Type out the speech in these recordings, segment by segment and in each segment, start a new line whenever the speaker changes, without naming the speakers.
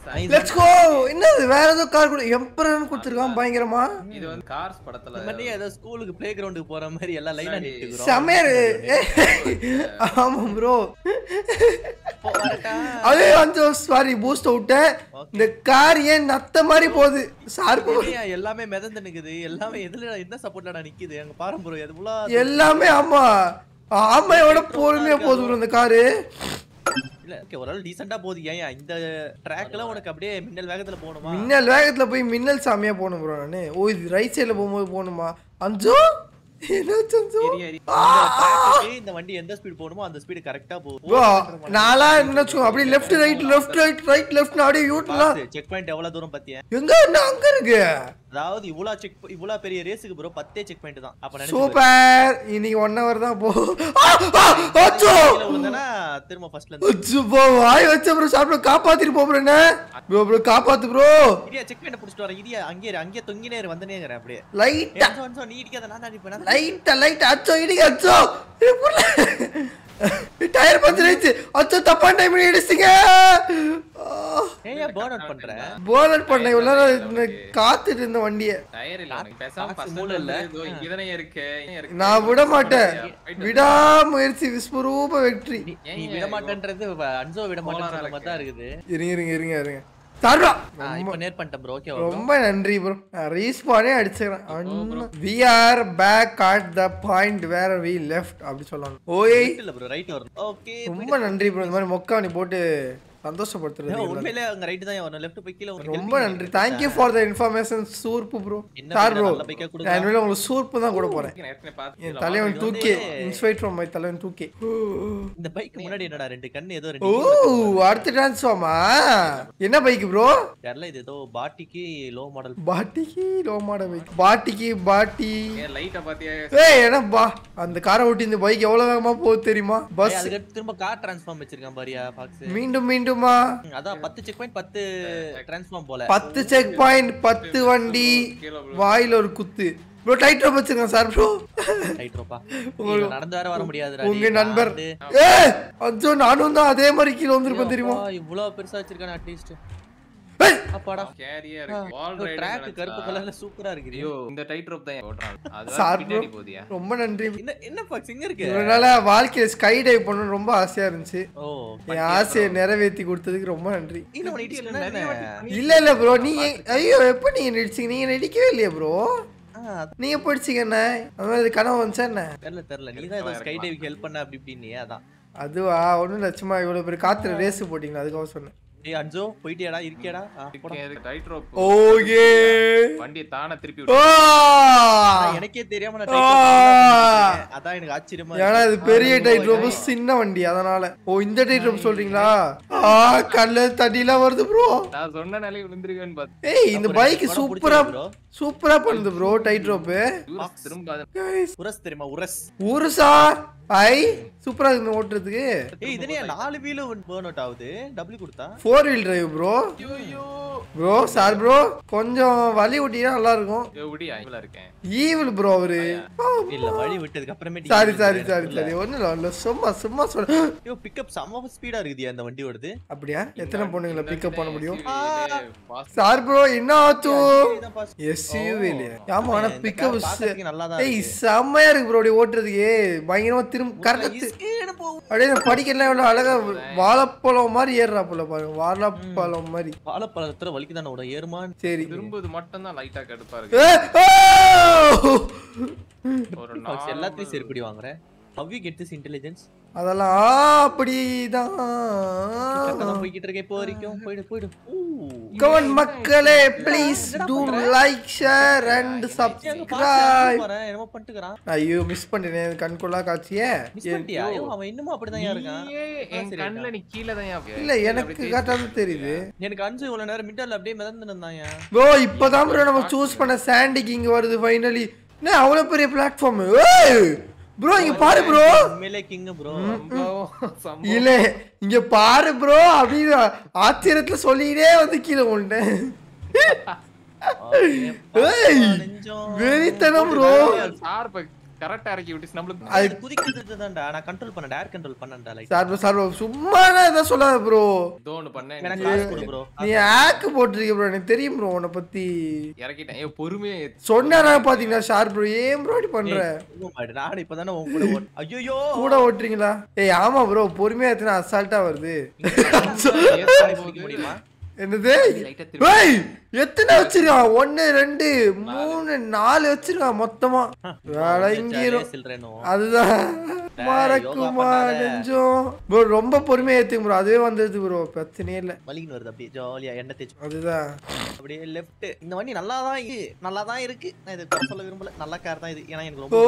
Let's go என்னது வேற ஏதோ கார் கூட எம்பரன் கொடுத்துருக்கான் பயங்கரமா
இது வந்து கார்ஸ் படத்துல
இந்த மாதிரி ஏதோ ஸ்கூலுக்கு பிளே கிரவுண்டுக்கு போற மாதிரி எல்லாம் லைனா
சரி.
நிட்டுக்கிறோம்
செமையாரு ஆமா ப்ரோ
வரட்டா
அதே வந்து சாரி பூஸ்ட் விட்டேன் இந்த கார் ஏன் நத்த மாதிரி போகுது சார்பு
இல்லையா, எல்லாமே மிதந்து நிக்குது எல்லாமே எதுல என்ன சப்போர்ட்லடா நிக்குது எங்க பாரம்பரியம் எவ்வளவு
எல்லாமே ஆமா ஆமையோட பொறுமையா போகுது bro இந்த காரு
இல்ல okay, ஓரளவு டீசெண்டா போகுது ஏன் இந்த ட்ராக்ல உனக்கு அப்படியே மின்னல் வேகத்துல போகணுமா
மின்னல் வேகத்துல போய் மின்னல் சாமியா போகணும் ப்ரோ நானு ஓ இது ரைட் சைடுல போகும்போது போகணுமா அஞ்சு என்னாச்சு அஞ்சு
எரி, எரி.
இந்த track-க்கு இந்த வண்டி எந்த ஸ்பீடு போகணுமோ அந்த ஸ்பீடு கரெக்டா போகும்
ப்ரோ நாளா என்ன வச்சுக்கோ அப்படியே left right left right right left அப்படியே யூட்லாம்
செக் பாயிண்ட் எவ்வளவு தூரம் பாத்தியா
எங்க என்ன அங்க இருக்கு
அதாவது இவ்வளவு செக் இவ்வளவு பெரிய ரேஸுக்கு ப்ரோ பத்தே செக் பாயிண்ட் தான் அப்ப நினைச்சு பாரு.
சூப்பர் இன்னைக்கு ஒன் ஹவர் தான் போ ஆ, ஆ, அச்சோ
கீழே விழுந்தனா திரும்ப ஃபர்ஸ்ட்ல இருந்து
அச்சோ போ வாய் வச்ச ப்ரோ சாப்பிட காப்பாத்திட்டு போ ப்ரோ என்ன ப்ரோ ப்ரோ காப்பாத்து ப்ரோ
இடியா செக் பாயிண்ட் புடிச்சிட்டு வர இடியா அங்கே இரு, அங்கே தொங்கினே இரு, வந்துனே இருக்கிறேன் அப்படியே
லைட்டா
ஏன் சொன்ன, நீ இடிக்காத நான் தான் அடிப்பேன் நான்
லைட்டா லைட்டா அச்சோ இடிங்க அச்சோ டயர் பஞ்சர் ஆயிடுச்சு அச்சோ தப்பான டைம் இடிச்சிங்க
ஏன் பேர்ன் அவுட் பண்ற
போனட் பண்ண இவ்வளவு நேரம் இந்த காத்துட்டு இருந்த வண்டியை
டயர் இல்ல உனக்கு பேசாம
காசு
பசங்க
மூளை இல்ல.
இதோ இங்கதானே இருக்கு இங்க இருக்கு.
நான் விட மாட்டேன்
Right.
விடாமுயற்சி விஸ்வரூப வெற்றி
நீ- நீ விட மாட்டேன்றது வ- அன்சோ விட மாட்டேன்னு சொல்ற மாதிரி தான் இருக்குது
இருங்க இருங்க இருங்க இருங்க சார்பா
ஆ, இப்ப நேர் பண்ணிட்டேன் ப்ரோ ஓகே
ரொம்ப நன்றி ப்ரோ நான் ரீஸ்பானே அடிச்சுக்கிறேன் we are back at the point where we left அப்படி சொல்லணும் ஓய்
இல்ல ப்ரோ ரைட் வரணும் ஓகே
ரொம்ப நன்றி ப்ரோ இந்த மாதிரி மொக்காவணி போட்டு சந்தோஷப்படுத்துறது
உண்மையிலே அங்க ரைட் தான் வரணும் லெஃப்ட் போய் கீழ ஒரு
ரொம்ப நன்றி தேங்க்யூ ஃபார் த இன்ஃபர்மேஷன் சூர்ப்பு ப்ரோ
என்ன
சார்
பண்ண,
ப்ரோ
நல்ல bike ஆ கொடுங்க.
நான் இனிமேல் உங்களுக்கு சூர்ப்பு தான் கூட போறேன்
நான் ஏற்கனவே பார்த்து
என் தலைவன் டூ கே இன்ஸ்பைட் ஃப்ரம் மை தலைவன் டூ கே
இந்த பைக் முன்னாடி என்னடா ரெண்டு கண்ணு ஏதோ
ஓ
ரெண்டு
அடுத்த டிரான்ஸ்ஃபார்மா என்ன பைக் ப்ரோ
தெரியல இது ஏதோ பாட்டிக்கு லோ மாடல்
பாட்டிக்கு ரோமாட பைக் பாட்டிக்கு பாட்டி
ஏன் லைட்டா பாத்தியா
ஏய் என்ன பா அந்த காரை ஓட்டி இந்த பைக் எவ்வளவு வேகமா போகுது தெரியுமா பஸ்
அதுக்கு திரும்ப கார் டிரான்ஸ்ஃபார்ம் வச்சிருக்கான் பாரியா பாக்ஸ்
மீண்டும் மீண்டுமா
அதான் பத்து செக் பாயிண்ட் பத்து டிரான்ஸ்ஃபார்ம் போல
பத்து செக் பாயிண்ட் பத்து வண்டி வாயில ஒரு குத்து ப்ரோ டைட் ரோப் வச்சிருக்கேன் சார் ப்ரோ
ரைட் ரோப்பா
உங்களுக்கு-
நடந்து வேற வர முடியாது
உங்க நண்பர் ஏ அச்சோ நானும் தான் அதே மாதிரி கீழே வந்திருப்பேன் தெரியுமா
இவ்வளவு பெருசா வச்சிருக்கானே அட்லீஸ்ட்
ஏய்,
அப்பாடா
கேரியா இருக்கு வால்
ட்ராக்
ரைடர்
கருப்பு கலர்ல சூப்பரா இருக்கு
ஐயோ இந்த டைட் ரோப் தான் ஓடுறான் அது
சார்
பின்னாடி போதியா
ரொம்ப நன்றி
என்ன என்ன பாக்ஸ் இங்க இருக்கு
இதனால வாழ்க்கையில ஸ்கை டைவ் பண்ணணும்னு ரொம்ப ஆசையா இருந்துச்சு
ஓ
என் ஆசையை நிறைவேத்தி கொடுத்ததுக்கு ரொம்ப நன்றி
இன்னும் உனக்கு இடிச்சுனா என்ன?
இல்ல இல்ல ப்ரோ நீங்க ஐயோ எப்ப நீங்க நடிச்சீங்க நீங்க நடிக்கவே இல்லையா ப்ரோ
ஆ, அது
நீங்க படிச்சீங்க என்ன அந்த மாதிரி கனவு வந்துச்சா என்ன
தெரியல தெரியல நீ தான் ஏதோ ஸ்கை டைவிங் ஹெல்ப் பண்ண அப்படி இப்படின்னு அதான்
அதுவா ஒண்ணும் இல்ல சும்மா இவ்வளவு பேர் காத்துல ரேஸ் போட்டீங்களா அதுக்காக சொன்னேன்
ஏய் அஞ்சோ போயிட்டியாடா இருக்கியாடா ஆ, போடா.
டைட் ரோப்
ஓகே
வண்டியை தானே திருப்பி
ஓ
ஆனா, எனக்கே தெரியாம நான் tight rope போடலாம்னு அதான் எனக்கு ஆச்சரியமா
ஏன்னா
இருக்கு.
இது பெரிய டைட் ரொம்ப சின்ன வண்டி அதனால ஓ இந்த டைட் ரொம்ப சொல்றீங்களா ஆ கல்ல தண்ணிலாம் வருது ப்ரோ
நான் சொன்ன நிலையை விழுந்திருக்கேன்னு பார்த்து
ஏய் இந்த
அப்புறம்
பைக்
உடம்பு
சூப்பரா
பிடிச்சது bro.
சூப்பரா பண்ணுது ப்ரோ டைட் ரோப்பு
யூஸ் திரும்ப அது-
உரஸ் தெரியுமா உரஸ்
ஊருசா ஐ சூப்பரா இருக்கு ஓட்டுறதுக்கு
ஏய் இதுலயே நாலு வீலு பேர்ன் அவுட் ஆகுது டபுள் கொடுத்தா
four wheel drive bro bro sir bro கொஞ்சம் வலி விட்டீங்கன்னா நல்லா இருக்கும்
ஐயோ, விடியா இவ்வளவு இருக்கேன்
ஈவில் ப்ரோ அவரு
இல்ல வழி விட்டதுக்கு அப்புறமேட்டு
சாரி சாரி சாரி சாரி ஒன்றும் இல்லை ஒன்றும் சும்மா சும்மா சொல்ல
ஐயோ பிக்கப் செம்ம ஸ்பீடா இருக்குதியா அந்த வண்டி ஓடுது
அப்படியா எத்தனை பொண்ணுங்களை பிக்கப் பண்ண முடியும்
கீழே fast
சார் ப்ரோ என்ன ஆச்சு
இதுதான் fast.
எஸ்யூவி இல்லையா ஆமா ஆனா
இந்த
பிக்கப்
car பார்க்கறதுக்கு நல்லாதான்
ஏய்
இருக்கு.
செம்மையா இருக்கு ப்ரோ அப்படி ஓட்டுறதுக்கு பயங்கரமா திரும்ப கரெக்ட்
இஸ்கேன்னு போகும்.
அப்படியே இந்த படிக்கலாம் எவ்வளவு அழகா வாழைப்பழம் மாதிரி ஏறுறா போல பாருங்க வாழைப்பழம் மாதிரி
வாழைப்பழத்துல வலிக்குதானே ஓடும் ஏறுமான்னு
சரி
திரும்புவது மட்டும் தான் லைட்டா கடுப்பா இருக்கு
ஏ, ஓ!
ஒரு
Fox எல்லாத்தையும் செருப்படி வாங்குறேன் how you get this intelligence
அதெல்லாம் அப்படிதான்
போய்கிட்டு இருக்கேன் இப்போ வரைக்கும் போயிடு போயிடு ஊ.
கவன் மக்களே please do like share and
எங்க boss
சப்ஸ்கிரைப்
பாரு, என்னமோ பண்ணிட்டுக்கறான்.
ஐயோ மிஸ் பண்ணிட்டேன் கண்கொள்ளா காட்சியே
Miss பண்ணிட்டியா? ஐயோ, அவன் இன்னும் அப்படிதான் இருக்கான்
என் கண்ணுல நீ கீழே தான்
இல்ல எனக்கு கரெக்டாக தெரியுது
எனக்கு அஞ்சு இவ்வளவு நேரம் மிட்டல் அப்படியே மிதந்து இருந்தாங்க
ப்ரோ இப்போதான் ப்ரோ நம்ம சூஸ் பண்ண சாண்டிக்கு இங்க வருது ஃபைனலி என்ன அவ்வளவு பெரிய பிளாட்ஃபார்ம் ப்ரோ இங்க பாரு ப்ரோ
உண்மையிலே கிங் ப்ரோ
இல்ல இங்க பாரு ப்ரோ அப்படின்னு ஆச்சரியத்துல சொல்லிட்டே வந்து கீழே கொண்டேன் ஏய் வெறித்தனம் ப்ரோ
சார்ப கரெக்டா இறக்கி விட்டு நம்மளுக்கு
அது குதிக்கிறது தான்டா நான் கண்ட்ரோல் பண்ண டேர் கண்ட்ரோல் பண்ணேன்டா light
sir bro sir bro சும்மா இதை சொல்லாத ப்ரோ
இதோ ஒண்ணு பண்ணேன்
எனக்கு காசு கொடு ப்ரோ
நீ ஆக்கு போட்டிருக்க ப்ரோ எனக்கு தெரியும் ப்ரோ உன்னை பத்தி
இறக்கிட்டேன் ஏ பொறுமையா ஏத்து.
சொன்னா பாத்தீங்களா ஷார் ப்ரோ ஏன் ப்ரோ இப்படி பண்ற
நான் இப்பதானே உன் கூட ஓட் ஐயோ
கூட ஓட்டுறீங்களா ஏய் ஆமா ப்ரோ பொறுமையா எத்தனை அசால்ட்டா வருது
ஏத்தாத போது
முடியுமா
என்னது
லைட்டா திருப்பி
ஏய் எத்தனை வச்சிருக்கான் ஒன்னு ரெண்டு மூணு நாலு வச்சிருக்கான் மொத்தமா விளங்கிரும்
சில்றேனோ
அதுதான்
டேய்,
மறக்குமா
யோகா பண்ணாத.
நெஞ்சம் ப்ரோ ரொம்ப பொறுமையா ஏத்துங்க ப்ரோ அதுவே வந்தது ப்ரோ பிரச்சனையே இல்ல
வலின்னு வருது அப்படியே ஜாலியா எண்ணெய் தேய்ச்சு
அதுதான்
அப்படியே லெஃப்ட் இந்த வண்டி நல்லா தான் இருக்கு நல்லா தான் இருக்கு நான் இதை குறை சொல்ல விரும்பல நல்ல கார் தான் இது ஏன்னா எனக்கு
ஓ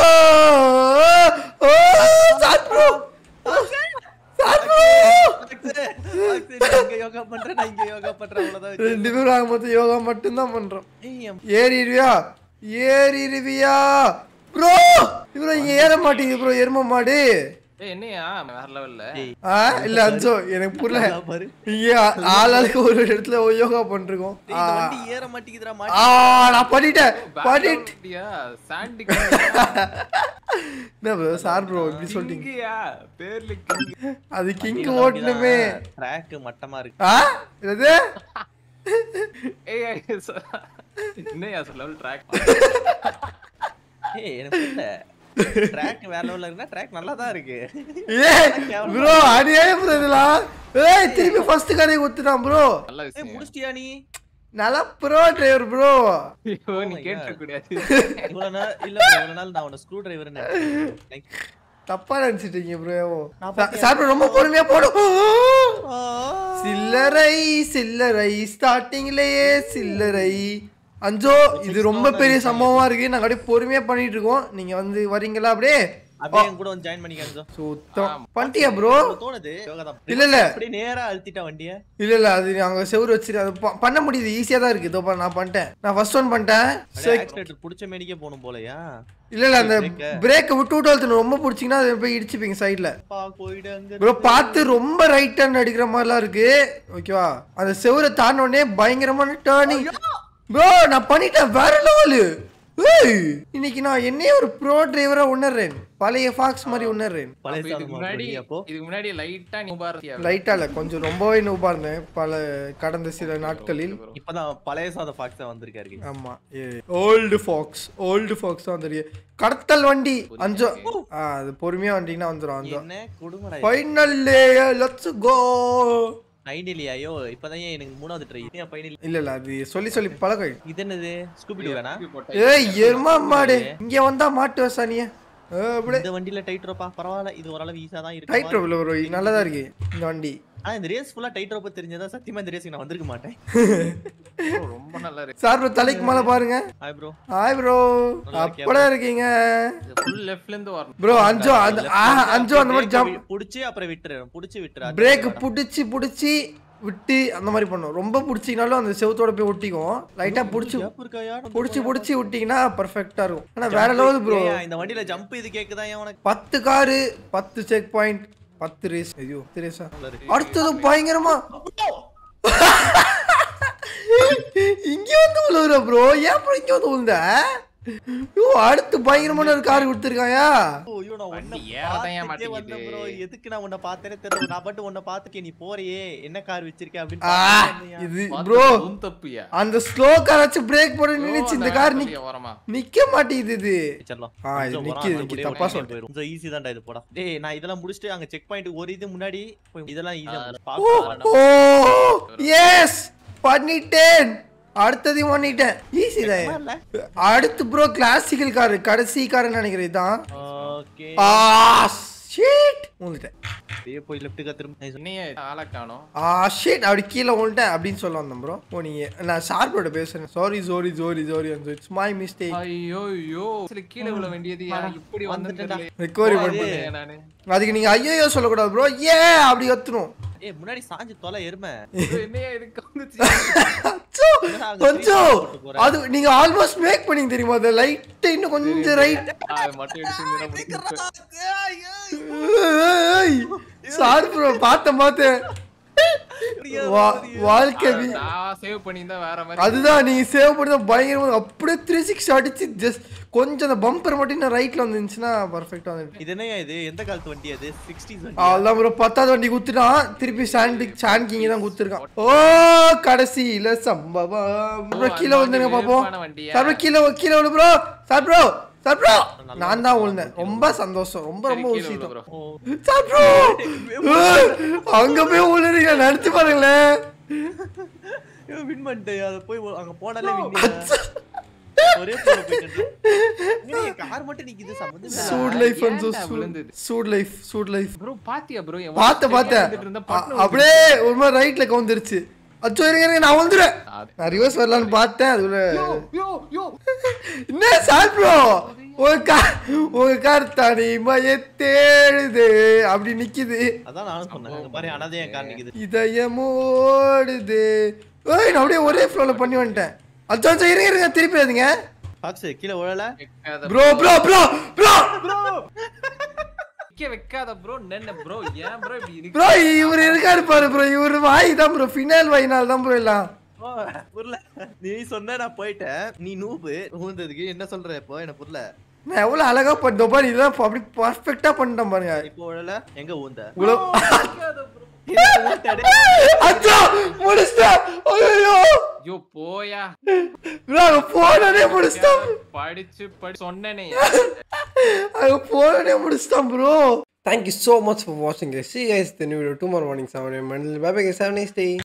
ரொம்ப
ஓ சார் ப்ரோ சார் ப்ரோ
நான் இங்க யோகா பண்றேன் நான் இங்க யோகா பண்றேன் அவ்வளவுதான் வச்சு.
ரெண்டு பேரும் ஆக மொத்தம் யோகா மட்டும்தான் பண்றோம்
ஏய், என்
ஏறிடுவியா ஏறிடுவியா ப்ரோ ப்ரோ இங்க ஏற மாட்டேங்குது ப்ரோ எரும மாடு
ஏய் என்னையா வேற லெவல்ல
டேய்,
ஆ இல்ல அஞ்சோ எனக்கு புரியல
நல்லா பாரு
இங்க ஆளாளுக்கு ஒரு இடத்துல யோகா பண்ணிருக்கோம்
டேய், இந்த வண்டி ஏற மாட்டேங்குதுடா மாட்டி
ஆ நான் பண்ணிட்டேன் பண்ணிட்டு
பண்ணிட்டியா சாண்டி
என்ன ப்ரோ சார் ப்ரோ இப்படி சொல்லிட்டீங்க
கிங்கியா பேர்ல கிங்
அது கிங் ஓட்டணுமே
ட்ராக் மட்டமா இருக்கு
ஆ என்னது
ஏய் ஏய், சொ- என்னையா சொல்ல லெவல் ட்ராக்
ஏய் எனக்கு புரியல ட்ராக் வேற லெவல்ல இருக்குன்னா ட்ராக் நல்லா தான் இருக்கு
ஏய் ப்ரோ அநியாயம் ப்ரோ இதெல்லாம் ஏய் திருப்பி ஃபர்ஸ்ட் கடையை கொடுத்துட்டான் ப்ரோ
நல்ல
ஏய்
விஷயம்
முடிச்சிட்டியா நீ
நல்லா ப்ரோ டிரைவர் ப்ரோ
ஐயோ, நீ
my
கேட்ட
God.
கூடாது
இவ்வளவு நாள் இல்ல bro, இவ்வளவு நாள் நான் உன்னை ஸ்க்ரூ டிரைவர்னு
தப்பா நினைச்சிட்டீங்க ப்ரோ சார் bro, ரொம்ப பொறுமையா போடும் சில்லறை சில்லறை ஸ்டார்டிங்லயே சில்லறை அஞ்சோ இது ரொம்ப பெரிய சம்பவமா இருக்கு நாங்க அப்படியே பொறுமையா பண்ணிட்டு இருக்கோம் நீங்க வந்து வரீங்களா அப்படியே
அப்படியே என் கூட வந்து ஜாயின் பண்ணிக்க
சுத்தம் பண்ணிட்டியா ப்ரோ
தோணுது யோகா தான்
இல்ல இல்ல
அப்படியே நேரா அழுத்திட்டா வண்டிய
இல்ல இல்ல அது அங்க செவுரு வச்சிரு அது ப- பண்ண முடியுது ஈஸியா தான் இருக்கு இதோ பாரு, நான் பண்ணிட்டேன் நான் ஃபர்ஸ்ட் ஒன் பண்ணிட்டேன்
ஆக்சிலேட்டர் புடிச்ச மேனிக்கே போகணும் போலயா
இல்ல இல்ல அந்த
Brake அ?
பிரேக்கை விட்டு விட்டு அழுத்தணும் ரொம்ப பிடிச்சிங்கன்னா அதை போய் இடிச்சுப்பீங்க சைடுல
பா போயிடு அங்க
ப்ரோ பார்த்து ரொம்ப ரைட் டர்ன் அடிக்கிற மாதிரிலாம் இருக்கு ஓகேவா அந்த செவுரை தாண்டின உடனே பயங்கரமான டேர்னிங் ப்ரோ நான் பண்ணிட்டேன் வேற லெவலு ஏய் இன்னைக்கு நான் என்னையே ஒரு ப்ரோ டிரைவரா உணர்றேன் பழைய ஃபாக்ஸ் மாதிரி உணர்றேன்
பழைய
இதுக்கு
சாதமா
முன்னாடி
போடுறியா அப்போ
இதுக்கு முன்னாடி லைட்டா நீ பாரதியா
லைட்டா இல்ல கொஞ்சம் ரொம்பவே நூபா இருந்தேன் பல கடந்த சில நாட்களில்
இப்பதான் பழைய சாத ஃபாக்ஸ் தான் வந்திருக்காரு
ஆமா ஓல்டு ஃபாக்ஸ் ஓல்டு ஃபாக்ஸ் தான் தெரியும் கடத்தல் வண்டி அஞ்சோ ஆ அது பொறுமையா வந்தீங்கன்னா வந்துடும் அஞ்சோ
என்ன கொடுமடா
ஃபைனல் லெட்ஸ் கோ
ஃபைனலி ஐயோ இப்பதான் ஏன் எனக்கு மூணாவது ட்ரை ஏன் ஃபைனலி
இல்ல இல்ல அது சொல்லி சொல்லி பழக்கம்
இது என்னது ஸ்கூபி வேணா
ஏய் எருமா மாடு இங்க வந்தா மாட்டு வசானிய அப்படியே
இந்த வண்டியில டைட் ரோப்பா பரவாயில்ல இது ஓரளவு ஈஸியா தான் இருக்கு
டைட் ரோப்ல ஒரு நல்லதா இருக்கு இந்த வண்டி
ஆனா இந்த ரேஸ் ஃபுல்லா டைட் ரோப் தெரிஞ்சதா சத்தியமா இந்த ரேஸ்க்கு நான் வந்திருக்க மாட்டேன்
ரொம்ப நல்லா இருக்கு
சார் ப்ரோ தலைக்கு மேல பாருங்க
ஹாய் ப்ரோ
ஹாய் ப்ரோ அப்படியே இருக்கீங்க
ஃபுல் லெஃப்ட்ல இருந்து வரணும்
ப்ரோ அஞ்சோ அந்த ஆ, அஞ்சோ அந்த மாதிரி ஜம்ப்
புடிச்சு அப்புறம் விட்டுரு புடிச்சு விட்டுரு
பிரேக் புடிச்சு புடிச்சு விட்டு அந்த மாதிரி பண்ணும் ரொம்ப புடிச்சிங்கனாலும் அந்த செவுத்தோட போய் ஒட்டிக்கும் லைட்டா புடிச்சு
கேப் இருக்காயா
புடிச்சு புடிச்சு விட்டீங்கன்னா பர்ஃபெக்டா இருக்கும் ஆனா வேற லெவல் ப்ரோ
ஏய்யா, இந்த வண்டியில ஜம்ப் இது கேக்குதா ஏன் உனக்கு
பத்து காரு பத்து செக் பாயிண்ட் பத்து ரேஸ் ஐயோ பத்து ரேஸா அடுத்தது பயங்கரமா இங்க வந்து விழுவுற ப்ரோ ஏன் ப்ரோ இங்க வந்து விழுந்த ஐயோ அடுத்து பயங்கரமான ஒரு கார் கொடுத்துருக்காயா
ஓ, ஐயோ, நான் உன்னை
வண்டி ஏறதான் ஏன்
பார்த்துட்டே
மாட்டேங்குது?
வந்தேன் bro. எதுக்கு நான் உன்னை பார்த்தேனே தெரியல நான் பாட்டு உன்னை பார்த்துக்கே நீ போறியே என்ன கார் வச்சிருக்க அப்படின்னு
ஆ,
பார்த்துட்டு வந்தேன்யா.
இது
பார்த்தது
ப்ரோ
உன் தப்புயா
அந்த ஸ்லோ கார் வச்சு பிரேக் போட நினைச்சு இந்த கார் நிக்க
நிக்க வரமா
நிக்க மாட்டேங்குது இது
செல்லம்.
ஆ, இது
கொஞ்சம்
நிக்குது,
போறா,
நிக்குது.
அப்படியே
தப்பா
ஒரு
சொல்லிட்டேன்.
போயிரும். கொஞ்சம் easy தான்டா இது போடா. டேய், நான் இதெல்லாம் முடிச்சுட்டு அங்க check point ஒரு இது முன்னாடி போய் இதெல்லாம் easy ஆ முடிச்சு.
ஓ
பாக்கலாம்.
ஓ எஸ் பண்ணிட்டேன் அடுத்ததையும் பண்ணிட்டேன் ஈஸி தான்
இல்ல?
அடுத்து ப்ரோ கிளாசிக்கல் கார் கடைசி கார்னு நினைக்கிறேன் இதான்
Okay.
ஆ ஷீட் வந்துட்டேன்
அப்படியே போய் left க்கு திரும்ப. Nice.
என்னைய ஆளை காணோம்
ஆ ஷீட் அப்படி கீழே வந்துட்டேன் அப்படின்னு சொல்ல வந்தேன் ப்ரோ ஓ நீங்க நான் ஷார்ப்போட பேசுறேன் சாரி சாரி சாரி சாரி அந்த இட்ஸ் மை மிஸ்டேக்
ஐயோ ஐயோ சில கீழே விழ வேண்டியது யா, இப்படி
வந்துட்டேன்டா.
வந்து
ரெக்கவரி பண்ணு
நானு
அதுக்கு நீங்க ஐயோ சொல்லக்கூடாது ப்ரோ ஏ அப்படி கத்தணும்
ஏய், முன்னாடி சாஞ்சு தொலை எருமை.
ஐயோ, என்னையா இதுக்கு வந்துச்சு
அச்சோ,
என்னடா அங்க
கொஞ்சம்
three போட்டு போற?
அது நீங்க ஆல்மோஸ்ட் மேக் பண்ணீங்க தெரியுமா அது லைட் இன்னும் கொஞ்சம் ரைட்
ஆ, மட்டும் எடுத்து
ஏய், ஏய்.
சாரி ப்ரோ பார்த்த பார்த்தேன் வா- வாழ்க்கை வி-
நான் சேவ் பண்ணியிருந்தா வேற மாதிரி
அதுதான் நீங்க சேவ் பண்ணி பயங்கரமா அப்படியே த்ரீ சிக்ஸ் அடிச்சு ஜஸ்ட் கொஞ்சம் அந்த பம்பர் மட்டும் இன்னும் ரைட்ல வந்துருந்துச்சுன்னா பர்ஃபெக்டா வந்து
இது என்னய்யா இது எந்த காலத்து வண்டி அது சிக்ஸ்டீஸ் வண்டி
அவ்வளோதான் ப்ரோ பத்தாவது வண்டி குத்துட்டான் திருப்பி சாண்ட் சாண்ட் கிங் தான் குத்துருக்கான் ஓ கடைசியில சம்பவம் அப்புறம் கீழே வந்துருங்க பாப்போம்
வெறுப்பான வண்டியா?
சார் bro, கீழே கீழே விழு bro sir bro sir bro நான் தான் விழுந்தேன் ரொம்ப சந்தோஷம் ரொம்ப ரொம்ப
கீழே விழு
உசிட்டோம்
bro.
சார் ப்ரோ அங்க போய் விழுறீங்க நினைச்சு பாருங்களேன்
வின் பண்ணிட்டேன் அதை போய் அங்க போனாலே வின் ஒரே போல போயிட்டு கார் மட்டும் நிக்குது சம்பந்தம்
சூட் லைஃப் வந்து
ஏன்டா விழுந்தது?
சூட் லைஃப் சூட் லைஃப்
ப்ரோ பாத்தியா ப்ரோ
பார்த்த பார்த்தேன் அப்படியே ஒரு மாதிரி ரைட்ல கவுந்துருச்சு அச்சோ இருங்க இருங்க நான் வந்துடுறேன் நான் ரிவர்ஸ் வரலான்னு பார்த்தேன் அதுக்குள்ள
யோ யோ
என்ன சார் ப்ரோ உங்க கார் உங்க கார் தனிமய தேடுது அப்படி நிக்குது
அதான் நானும் சொன்னேன் இந்த மாதிரி அனாதையா கார் நிக்குது
இதயமோடுது ஏய் நான் அப்படியே ஒரே ஃப்ளோல பண்ணி வந்துட்டேன் அச்சோ அச்சோ இருங்க இருங்க திருப்பி அதுங்க
பாக்ஸ் கீழே விழல
bro bro bro bro
bro நிக்க வைக்காத ப்ரோ நென்ன ப்ரோ ஏன் ப்ரோ இப்படி இருக்கு
ப்ரோ இவர் இருக்காரு பாரு ப்ரோ இவர் வாய் தான் ப்ரோ ஃபினால் வாயினால் தான் ப்ரோ எல்லாம்
ஓ, புரியல நீ சொன்ன நான் போயிட்டேன் நீ நூபு ஊந்ததுக்கு என்ன சொல்ற இப்போ என்ன புரியல
நான் எவ்வளவு அழகா பண்ணோம் பாரு இதெல்லாம் அப்படி பர்ஃபெக்ட்டா பண்ணிட்டேன் பாருங்க
இப்போ விழல எங்க ஊந்த
இவ்வளவு
எதுக்கு ஊத்த, டேய்?
அச்சோ முடிச்சிட்டேன் ஐயோ
யோ போயா
ப்ரோ அங்க போனே முடிச்சிட்டான்
படிச்சு படி சொன்னேனே
அங்க போனே முடிச்சிட்டான் bro Thank you so much for watching guys. See you guys in the new video tomorrow morning 7 a.m. Bye bye guys. Have a nice day.